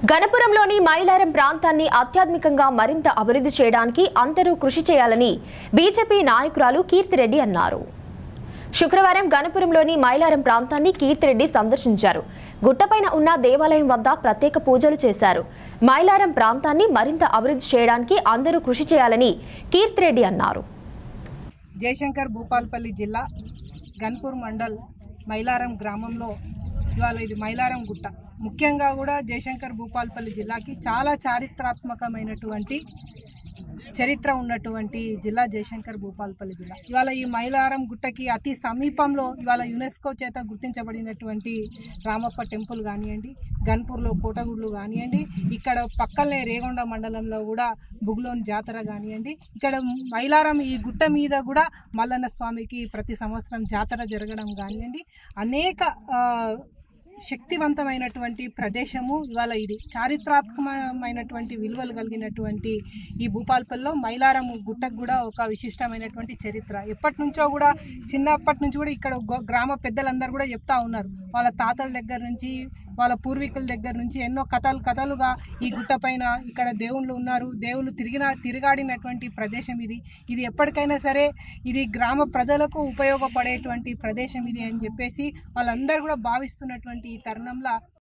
గణపురంలోని మైలారం ప్రాంతాన్ని ఆధ్యాత్మికంగా మరింత అభివృద్ధి చేయడానికి అందరూ కృషి చేయాలని బీజేపీ నాయకురాలు కీర్తిరెడ్డి అన్నారు శుక్రవారం గణపురంలోని మైలారం ప్రాంతాన్ని కీర్తిరెడ్డి సందర్శించారు గుట్టపైన ఉన్న దేవాలయం వద్ద ప్రత్యేక పూజలు చేశారు మైలారం ప్రాంతాన్ని మరింత అభివృద్ధి చేయడానికి అందరూ కృషి చేయాలని కీర్తిరెడ్డి అన్నారు జయశంకర్ భూపాల్పల్లి జిల్లా గన్పూర్ మండల్ మైలారం గ్రామంలో ఇవాళ ఇది మైలారం గుట్ట ముఖ్యంగా కూడా జయశంకర్ భూపాల్పల్లి జిల్లాకి చాలా చారిత్రాత్మకమైనటువంటి చరిత్ర ఉన్నటువంటి జిల్లా జయశంకర్ భూపాల్పల్లి జిల్లా ఇవాళ ఈ మైలారం గుట్టకి అతి సమీపంలో ఇవాళ యునెస్కో చేత గుర్తించబడినటువంటి రామప్ప టెంపుల్ కానివ్వండి గన్పూర్లో కోటగుడ్లు కానివ్వండి ఇక్కడ పక్కనే రేగొండ మండలంలో కూడా బుగ్లోని జాతర కానివ్వండి ఇక్కడ మైలారం ఈ గుట్ట మీద కూడా మల్లన్న స్వామికి ప్రతి సంవత్సరం జాతర జరగడం కానివ్వండి అనేక ఆ, శక్తివంతమైనటువంటి ప్రదేశము ఇవాళ ఇది చారిత్రాత్మకమైనటువంటి విలువలు కలిగినటువంటి ఈ భూపాల్పల్లో మైలారం గుట్టకు కూడా ఒక విశిష్టమైనటువంటి చరిత్ర ఎప్పటి నుంచో కూడా చిన్నప్పటి నుంచి కూడా ఇక్కడ గో- గ్రామ పెద్దలందరూ కూడా చెప్తా ఉన్నారు వాళ్ళ తాతల దగ్గర నుంచి వాళ్ళ పూర్వీకుల దగ్గర నుంచి ఎన్నో కథలు కథలుగా ఈ గుట్ట పైన ఇక్కడ దేవుళ్ళు ఉన్నారు దేవుళ్ళు తిరిగిన తిరగాడినటువంటి ప్రదేశం ఇది ఇది ఎప్పటికైనా సరే ఇది గ్రామ ప్రజలకు ఉపయోగపడేటువంటి ప్రదేశం ఇది అని చెప్పేసి వాళ్ళందరూ కూడా భావిస్తున్నటువంటి ఈ తరుణంలో